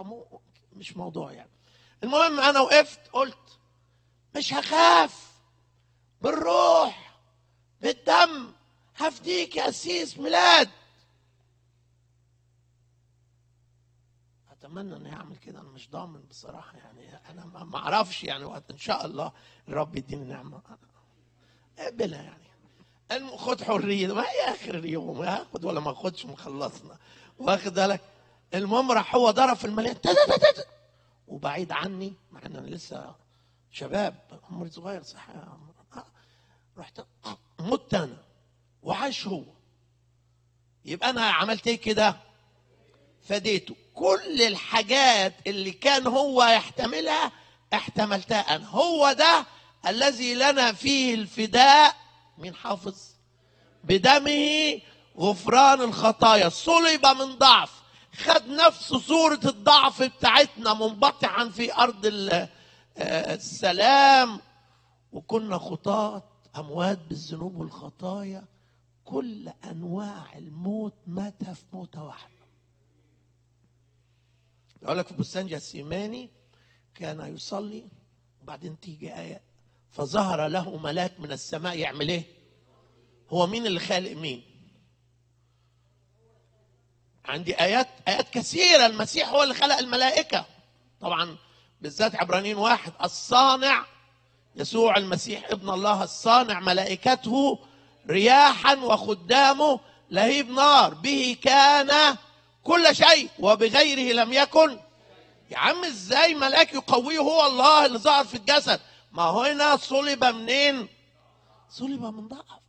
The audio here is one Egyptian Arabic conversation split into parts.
مو مش موضوع يعني المهم انا وقفت قلت مش هخاف بالروح بالدم هفديك يا قسيس ميلاد اتمنى اني اعمل كده انا مش ضامن بصراحه يعني انا ما ما اعرفش يعني وقت ان شاء الله الرب يديني نعمه اقبلها يعني الم- خد حريه ما هي اخر اليوم هاخد ولا ما اخدش مخلصنا واخد بالك المهم راح هو ضرب في المليان تا- تا- تا- تا. وبعيد عني مع ان انا لسه شباب عمري صغير صح يا عمر. آه. رحت مت انا وعاش هو يبقى انا عملت ايه كده فديته كل الحاجات اللي كان هو يحتملها احتملتها انا هو ده الذي لنا فيه الفداء من حافظ بدمه غفران الخطايا صلب من ضعف خد نفس صورة الضعف بتاعتنا منبطحا في أرض ال- آه، السلام وكنا خطاة أموات بالذنوب والخطايا كل أنواع الموت مات في موتة واحدة يقول لك في بستان جسيماني كان يصلي وبعدين تيجي آية فظهر له ملاك من السماء يعمل ايه؟ هو مين اللي خالق مين؟ عندي آيات آيات كثيرة المسيح هو اللي خلق الملائكة طبعا بالذات عبرانيين واحد الصانع يسوع المسيح ابن الله الصانع ملائكته رياحا وخدامه لهيب نار به كان كل شيء وبغيره لم يكن يا عم ازاي ملاك يقويه هو الله اللي ظهر في الجسد ما هو هنا صلب منين صلب من ضعف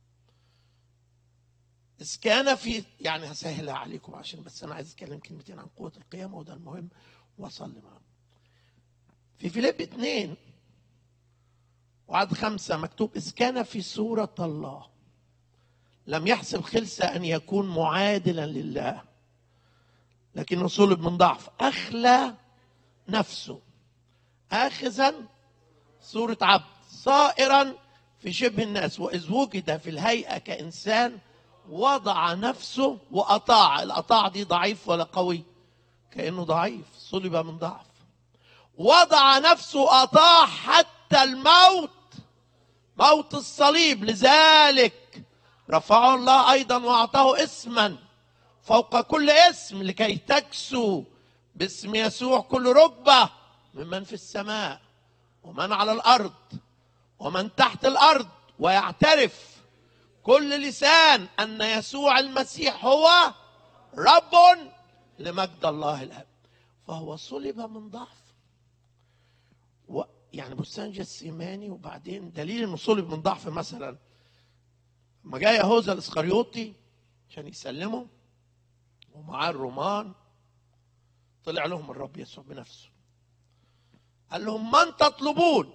إذ كان في يعني هسهلها عليكم عشان بس أنا عايز أتكلم كلمتين عن قوة القيامة وده المهم وأصلي معاهم. في فيليب اثنين وعد خمسة مكتوب إذ كان في صورة الله لم يحسب خلسة أن يكون معادلا لله لكنه صلب من ضعف أخلى نفسه آخذا صورة عبد صائرا في شبه الناس وإذ وجد في الهيئة كإنسان وضع نفسه وأطاع الأطاع دي ضعيف ولا قوي كأنه ضعيف صلب من ضعف وضع نفسه أطاع حتى الموت موت الصليب لذلك رفعه الله أيضا وأعطاه اسما فوق كل اسم لكي تكسو باسم يسوع كل ركبة ممن في السماء ومن على الأرض ومن تحت الأرض ويعترف كل لسان أن يسوع المسيح هو رب لمجد الله الآب فهو صلب من ضعف و يعني بستان جسيماني وبعدين دليل انه صلب من ضعف مثلا لما جاء يهوذا الاسخريوطي عشان يسلمه ومعاه الرومان طلع لهم الرب يسوع بنفسه قال لهم من تطلبون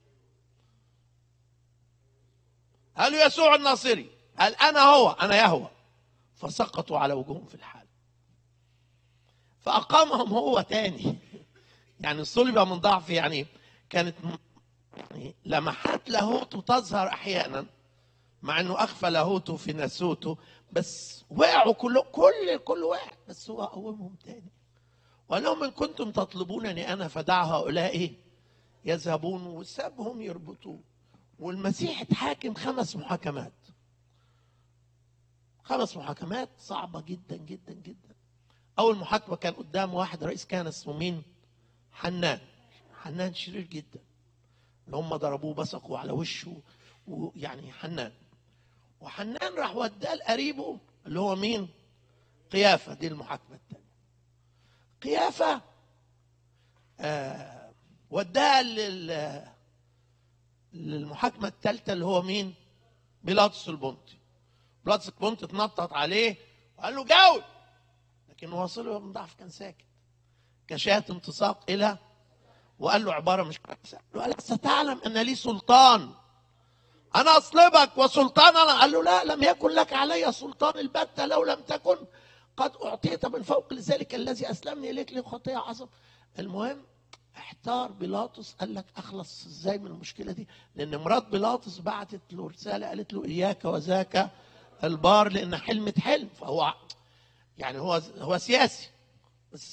قالوا يسوع الناصري قال انا هو انا يهوى فسقطوا على وجوههم في الحال فاقامهم هو تاني يعني الصلب من ضعف يعني كانت يعني لمحات لاهوته تظهر احيانا مع انه اخفى لاهوته في ناسوته بس وقعوا كل كل كل واحد بس هو قومهم تاني وقال لهم ان كنتم تطلبونني انا فدع هؤلاء يذهبون وسابهم يربطوه والمسيح اتحاكم خمس محاكمات خمس محاكمات صعبة جدا جدا جدا أول محاكمة كان قدام واحد رئيس كان اسمه مين؟ حنان حنان شرير جدا اللي هم ضربوه بصقوا على وشه ويعني حنان وحنان راح وداه لقريبه اللي هو مين؟ قيافة دي المحاكمة الثانية قيافة آه وداها لل للمحاكمة الثالثة اللي هو مين؟ بيلاطس البنطي. بيلاطس البنطي اتنطط عليه وقال له جاوب لكن هو صلب من ضعف كان ساكت كشاة انتساق إلى وقال له عبارة مش كويسة قال له ألست تعلم أن لي سلطان أنا أصلبك وسلطان أنا قال له لا لم يكن لك علي سلطان البتة لو لم تكن قد أعطيت من فوق لذلك الذي أسلمني إليك لي خطية عظم المهم احتار بيلاطس قال لك اخلص ازاي من المشكله دي لان مرات بيلاطس بعتت له رساله قالت له اياك وذاك البار لان حلمت حلم فهو يعني هو هو سياسي